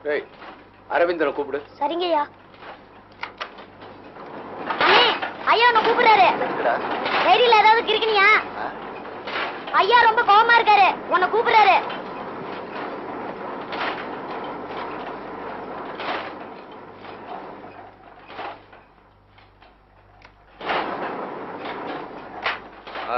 ஏய் அரவிந்தனை கூப்பிடு சரிங்கய்யா அண்ணே ஐயா உன்னை கூப்பிடுறாரு டைரியில ஏதாவது கிறுக்கினியா ஐயா ரொம்ப கோவமா இருக்காரு உன்னை கூப்பிடுறாரு ஆ.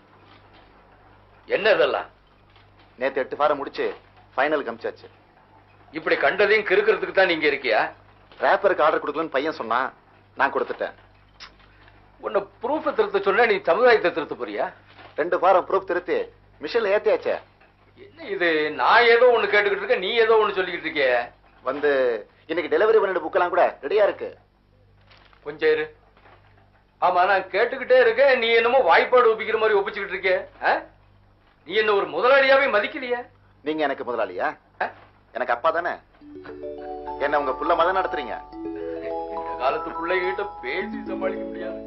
என்ன இதெல்லாம் நேத்து எட்டு ஃபாரம் முடிச்சு ஃபைனல் கமிச்சாச்சு இப்படி கண்டதையும் கிறுக்கிறதுக்கு தான் நீங்க இருக்கியா ரேப்பருக்கு ஆர்டர் கொடுக்கலன்னு பையன் சொன்னான் நான் கொடுத்துட்டேன் உன்னை ப்ரூஃப திருத்த சொன்னா நீ சமுதாயத்தை திருத்த போறியா ரெண்டு ஃபாரம் ப்ரூஃப் திருத்தி மிஷின்ல ஏத்தியாச்சே என்ன இது நான் ஏதோ ஒண்ணு கேட்டுக்கிட்டு இருக்கேன் நீ ஏதோ ஒண்ணு சொல்லிக்கிட்டு இருக்கிய வந்து இன்னைக்கு டெலிவரி பண்ணிட்டு புக்கெல்லாம் கூட ரெடியா இருக்கு கொஞ்சம் இரு ஆமா நான் கேட்டுக்கிட்டே இருக்கேன் நீ என்னமோ வாய்ப்பாடு ஒப்பிக்கிற மாதிரி ஒப்பிச்சுக்கிட்டு இருக்க ஆ? நீ என்ன ஒரு முதலாளியாவே மதிக்கலையா நீங்க எனக்கு முதலாளியா ஆ? எனக்கு அப்பா தானே என்ன உங்க புள்ள மதம் நடத்துறீங்க இந்த காலத்து பிள்ளைகிட்ட பேசி சமாளிக்க முடியாது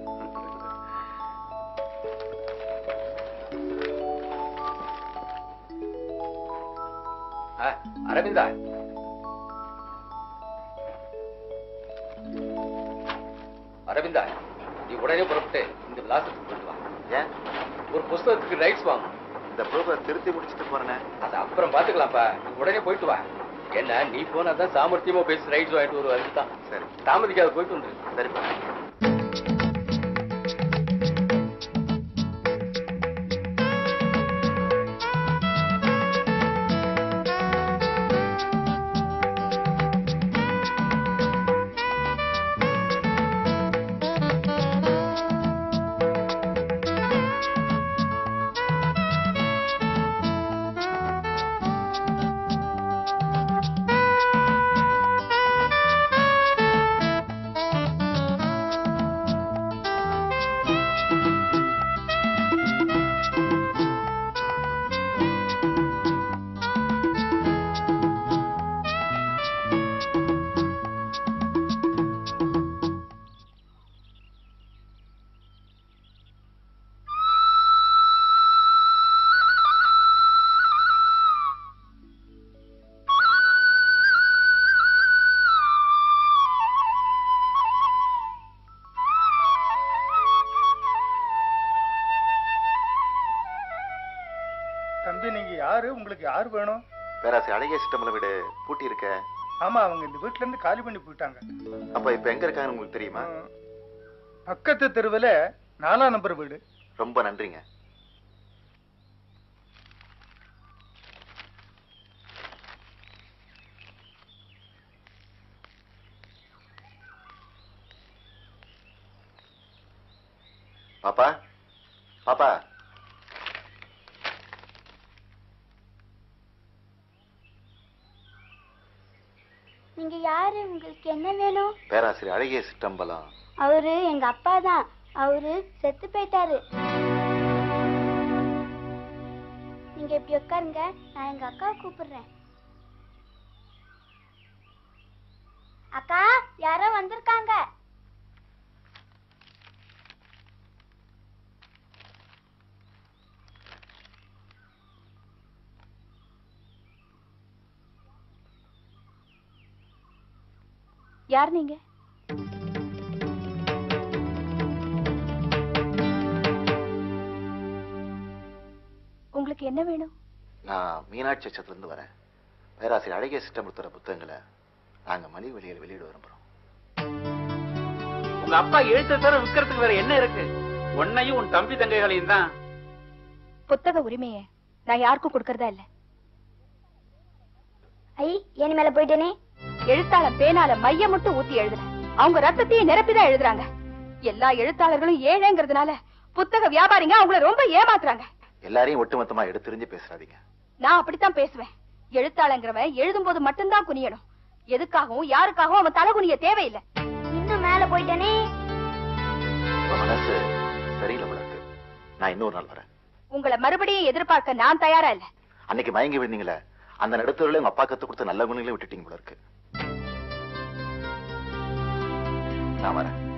ஆ, அரவிந்தா அரவிந்தா நீ உடனே புறப்பட்டு இந்த விலாசத்துக்கு போயிட்டு வா ஏன் ஒரு புஸ்தகத்துக்கு ரைட்ஸ் வாங்கும் இந்த ப்ரூஃபை திருத்தி முடிச்சிட்டு போறேனே அது அப்புறம் பாத்துக்கலாம்ப்பா நீ உடனே போயிட்டு வா என்ன நீ போனா தான் சாமர்த்தியமா பேசி ரைட்ஸ் வாங்கிட்டு வருவா அதுதான் சரி தாமதிக்காத போயிட்டு வந்துரு சரிப்பா தம்பி நீங்க யாரு உங்களுக்கு யார் வேணும் பேராசி அழகிய சிஸ்டம்ல வீடு பூட்டி இருக்க ஆமா அவங்க இந்த வீட்ல இருந்து காலி பண்ணி போயிட்டாங்க அப்ப இப்ப எங்க இருக்காங்கன்னு உங்களுக்கு தெரியுமா ம். பக்கத்து தெருவுல நாலாம் நம்பர் வீடு ரொம்ப நன்றிங்க பாப்பா பாப்பா நீங்க யாரு உங்களுக்கு என்ன வேணும் பேராசிரியர் அழகிய சிற்றம்பலம் அவரு எங்க அப்பா தான் அவரு செத்து போயிட்டாரு நீங்க இப்படி உட்காருங்க நான் எங்க அக்காவை கூப்பிடுறேன் அக்கா யாரோ வந்திருக்காங்க யார் நீங்க உங்களுக்கு என்ன வேணும் நான் மீனாட்சி சத்தில இருந்து வரேன் பேராசிரியர் அழகிய சிஸ்டம் கொடுத்துற புத்தகங்களை நாங்க மலிவு வெளியில் வெளியிட விரும்புறோம் உங்க அப்பா எழுத்த தர விற்கிறதுக்கு வேற என்ன இருக்கு உன்னையும் உன் தம்பி தங்கைகளையும் தான் புத்தக உரிமையை நான் யாருக்கும் கொடுக்கறதா இல்ல ஐ ஏன் மேல போயிட்டேனே எழுத்தாளர் பேனால மைய மட்டும் ஊத்தி எழுதுற அவங்க ரத்தத்தையும் நிரப்பிதான் எழுதுறாங்க எல்லா எழுத்தாளர்களும் ஏழைங்கிறதுனால புத்தக வியாபாரிங்க அவங்கள ரொம்ப ஏமாத்துறாங்க எல்லாரையும் ஒட்டுமொத்தமா எடுத்துரிஞ்சு பேசுறாதீங்க நான் அப்படித்தான் பேசுவேன் எழுத்தாளங்கிறவன் எழுதும் போது மட்டும்தான் குனியணும் எதுக்காகவும் யாருக்காகவும் அவன் தலை குனிய தேவையில்லை இன்னும் மேல போயிட்டேனே உங்க மனசு சரியில்லை போல இருக்கு நான் இன்னொரு நாள் வரேன் உங்களை மறுபடியும் எதிர்பார்க்க நான் தயாரா இல்ல அன்னைக்கு மயங்கி விழுந்தீங்களே அந்த நடுத்தூர்ல உங்க அப்பா கத்து கொடுத்த நல்ல குணங்களையும் விட்டுட்டீங்க போல இருக்கு நான் வரேன்